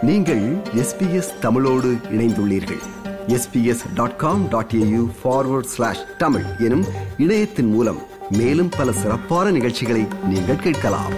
நீங்கள் எஸ்பிஎஸ் தமிழோடு இணைந்துள்ளீர்கள் SBS dot com dot AU forward slash Tamil எனும் இணையத்தின் மூலம் மேலும் பல சிறப்பான நிகழ்ச்சிகளை நீங்கள் கேட்கலாம்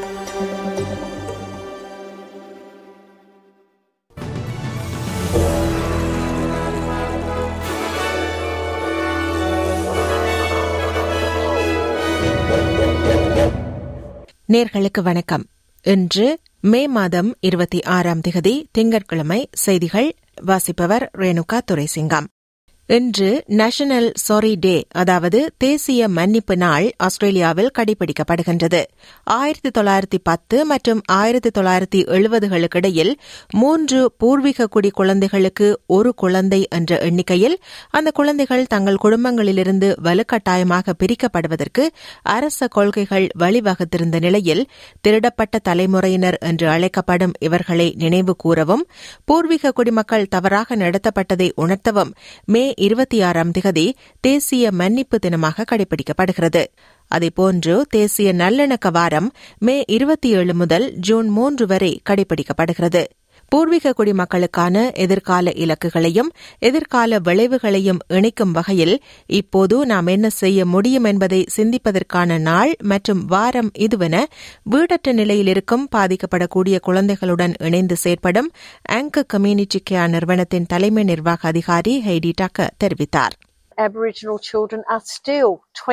நேர்களுக்கு வணக்கம் இன்று மே மாதம் இருபத்தி ஆறாம் திகதி திங்கட்கிழமை செய்திகள் வாசிப்பவர் ரேணுகா துரைசிங்கம் இன்று நேஷனல் சாரி டே அதாவது தேசிய மன்னிப்பு நாள் ஆஸ்திரேலியாவில் கடைபிடிக்கப்படுகின்றது ஆயிரத்தி தொள்ளாயிரத்தி பத்து மற்றும் ஆயிரத்தி தொள்ளாயிரத்தி எழுபதுகளுக்கிடையில் மூன்று பூர்வீக குடி குழந்தைகளுக்கு ஒரு குழந்தை என்ற எண்ணிக்கையில் அந்த குழந்தைகள் தங்கள் குடும்பங்களிலிருந்து வலுக்கட்டாயமாக பிரிக்கப்படுவதற்கு அரச கொள்கைகள் வழிவகுத்திருந்த நிலையில் திருடப்பட்ட தலைமுறையினர் என்று அழைக்கப்படும் இவர்களை நினைவு கூறவும் பூர்வீக குடிமக்கள் தவறாக நடத்தப்பட்டதை உணர்த்தவும் மே இருபத்தி ஆறாம் திகதி தேசிய மன்னிப்பு தினமாக கடைபிடிக்கப்படுகிறது அதேபோன்று தேசிய நல்லிணக்க வாரம் மே இருபத்தி ஏழு முதல் ஜூன் மூன்று வரை கடைபிடிக்கப்படுகிறது பூர்வீக குடிமக்களுக்கான எதிர்கால இலக்குகளையும் எதிர்கால விளைவுகளையும் இணைக்கும் வகையில் இப்போது நாம் என்ன செய்ய முடியும் என்பதை சிந்திப்பதற்கான நாள் மற்றும் வாரம் இதுவென வீடற்ற நிலையில் இருக்கும் பாதிக்கப்படக்கூடிய குழந்தைகளுடன் இணைந்து செயற்படும் ஆங்கர் கம்யூனிட்டி கேர் நிறுவனத்தின் தலைமை நிர்வாக அதிகாரி ஹெய்டி டக்க தெரிவித்தார் Aboriginal children are still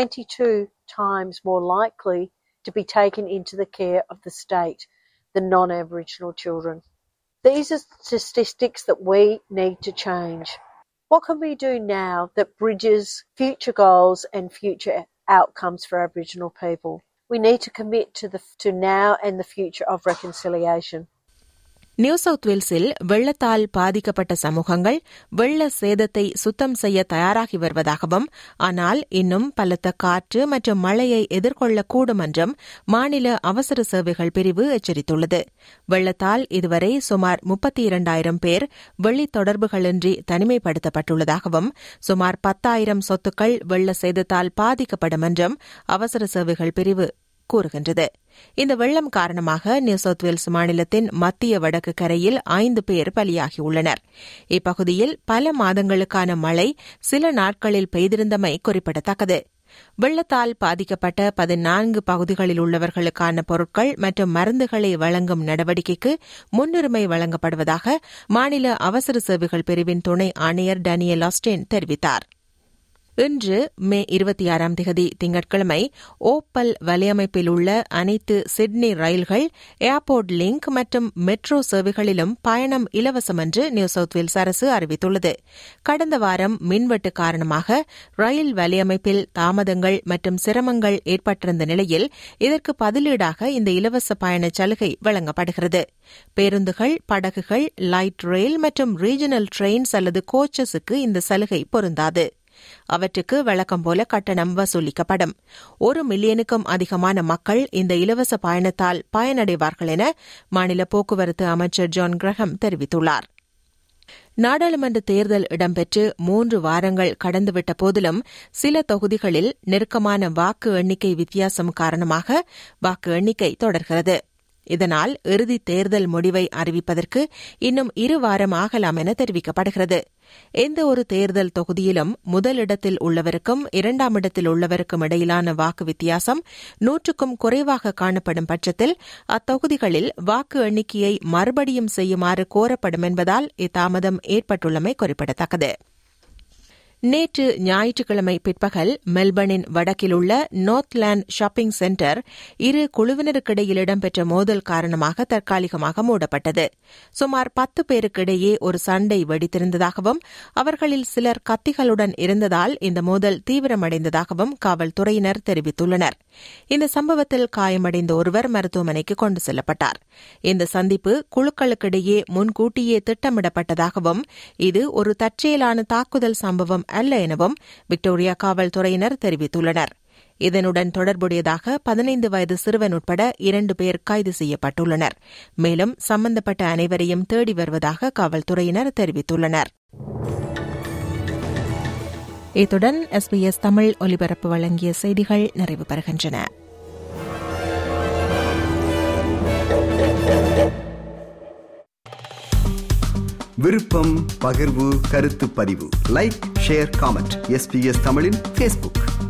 22 times more likely to be taken into the care of the state than non Aboriginal children. These are statistics that we need to change. What can we do now that bridges future goals and future outcomes for Aboriginal people? We need to commit to, the, to now and the future of reconciliation. New South வேல்ஸில் வெள்ளத்தால் பாதிக்கப்பட்ட சமூகங்கள் வெள்ள சேதத்தை சுத்தம் செய்ய தயாராகி வருவதாகவும் ஆனால் இன்னும் பலத்த காற்று மற்றும் மழையை எதிர்கொள்ளக்கூடும் என்றும் மாநில அவசர சேவைகள் பிரிவு எச்சரித்துள்ளது வெள்ளத்தால் இதுவரை சுமார் முப்பத்தி இரண்டாயிரம் பேர் வெள்ளித் தொடர்புகளின்றி தனிமைப்படுத்தப்பட்டுள்ளதாகவும் சுமார் பத்தாயிரம் சொத்துக்கள் வெள்ள சேதத்தால் பாதிக்கப்படும் என்றும் அவசர சேவைகள் பிரிவு கூறுகின்றது இந்த வெள்ளம் காரணமாக நியூ சவுத் வேல்ஸ் மாநிலத்தின் மத்திய வடக்கு கரையில் ஐந்து பேர் பலியாகியுள்ளனர் இப்பகுதியில் பல மாதங்களுக்கான மழை சில நாட்களில் பெய்திருந்தமை குறிப்பிடத்தக்கது வெள்ளத்தால் பாதிக்கப்பட்ட பதினான்கு பகுதிகளில் உள்ளவர்களுக்கான பொருட்கள் மற்றும் மருந்துகளை வழங்கும் நடவடிக்கைக்கு முன்னுரிமை வழங்கப்படுவதாக மாநில அவசர சேவைகள் பிரிவின் துணை ஆணையர் டேனியல் ஆஸ்டின் தெரிவித்தார் இன்று மே இருபத்தி ஆறாம் தேதி திங்கட்கிழமை ஓப்பல் வலையமைப்பில் உள்ள அனைத்து சிட்னி ரயில்கள் ஏர்போர்ட் லிங்க் மற்றும் மெட்ரோ சேவைகளிலும் பயணம் இலவசம் என்று நியூ சவுத் வேல்ஸ் அரசு அறிவித்துள்ளது கடந்த வாரம் மின்வெட்டு காரணமாக ரயில் வலையமைப்பில் தாமதங்கள் மற்றும் சிரமங்கள் ஏற்பட்டிருந்த நிலையில் இதற்கு பதிலீடாக இந்த இலவச பயண சலுகை வழங்கப்படுகிறது பேருந்துகள் படகுகள் லைட் ரயில் மற்றும் ரீஜனல் ட்ரெயின்ஸ் அல்லது கோச்சஸுக்கு இந்த சலுகை பொருந்தாது அவற்றுக்கு வழக்கம் போல கட்டணம் வசூலிக்கப்படும் ஒரு மில்லியனுக்கும் அதிகமான மக்கள் இந்த இலவச பயணத்தால் பயனடைவார்கள் என மாநில போக்குவரத்து அமைச்சர் ஜான் கிரஹம் தெரிவித்துள்ளார் நாடாளுமன்ற தேர்தல் இடம்பெற்று மூன்று வாரங்கள் கடந்துவிட்ட போதிலும் சில தொகுதிகளில் நெருக்கமான வாக்கு எண்ணிக்கை வித்தியாசம் காரணமாக வாக்கு எண்ணிக்கை தொடர்கிறது இதனால் இறுதி தேர்தல் முடிவை அறிவிப்பதற்கு இன்னும் இரு வாரம் ஆகலாம் என தெரிவிக்கப்படுகிறது எந்த ஒரு தேர்தல் தொகுதியிலும் முதலிடத்தில் உள்ளவருக்கும் இரண்டாம் இடத்தில் உள்ளவருக்கும் இடையிலான வாக்கு வித்தியாசம் நூற்றுக்கும் குறைவாக காணப்படும் பட்சத்தில் அத்தொகுதிகளில் வாக்கு எண்ணிக்கையை மறுபடியும் செய்யுமாறு கோரப்படும் என்பதால் இத்தாமதம் ஏற்பட்டுள்ளமை குறிப்பிடத்தக்கது நேற்று ஞாயிற்றுக்கிழமை பிற்பகல் மெல்பர்னின் வடக்கில் உள்ள நோர்த்லேண்ட் ஷாப்பிங் சென்டர் இரு குழுவினருக்கிடையில் இடம்பெற்ற மோதல் காரணமாக தற்காலிகமாக மூடப்பட்டது சுமார் பத்து பேருக்கிடையே ஒரு சண்டை வெடித்திருந்ததாகவும் அவர்களில் சிலர் கத்திகளுடன் இருந்ததால் இந்த மோதல் தீவிரமடைந்ததாகவும் காவல்துறையினர் தெரிவித்துள்ளனர் இந்த சம்பவத்தில் காயமடைந்த ஒருவர் மருத்துவமனைக்கு கொண்டு செல்லப்பட்டார் இந்த சந்திப்பு குழுக்களுக்கிடையே முன்கூட்டியே திட்டமிடப்பட்டதாகவும் இது ஒரு தற்செயலான தாக்குதல் சம்பவம் அல்ல எனவும் விக்டோரியா காவல்துறையினர் தெரிவித்துள்ளனர் இதனுடன் தொடர்புடையதாக பதினைந்து வயது சிறுவன் உட்பட இரண்டு பேர் கைது செய்யப்பட்டுள்ளனர் மேலும் சம்பந்தப்பட்ட அனைவரையும் தேடி வருவதாக காவல்துறையினர் தெரிவித்துள்ளனர் இத்துடன் எஸ்பிஎஸ் தமிழ் ஒலிபரப்பு வழங்கிய செய்திகள் நிறைவு பெறுகின்றன விருப்பம் பகிர்வு கருத்து பதிவு லைக் ஷேர் காமெண்ட் எஸ்பிஎஸ் தமிழின் ஃபேஸ்புக்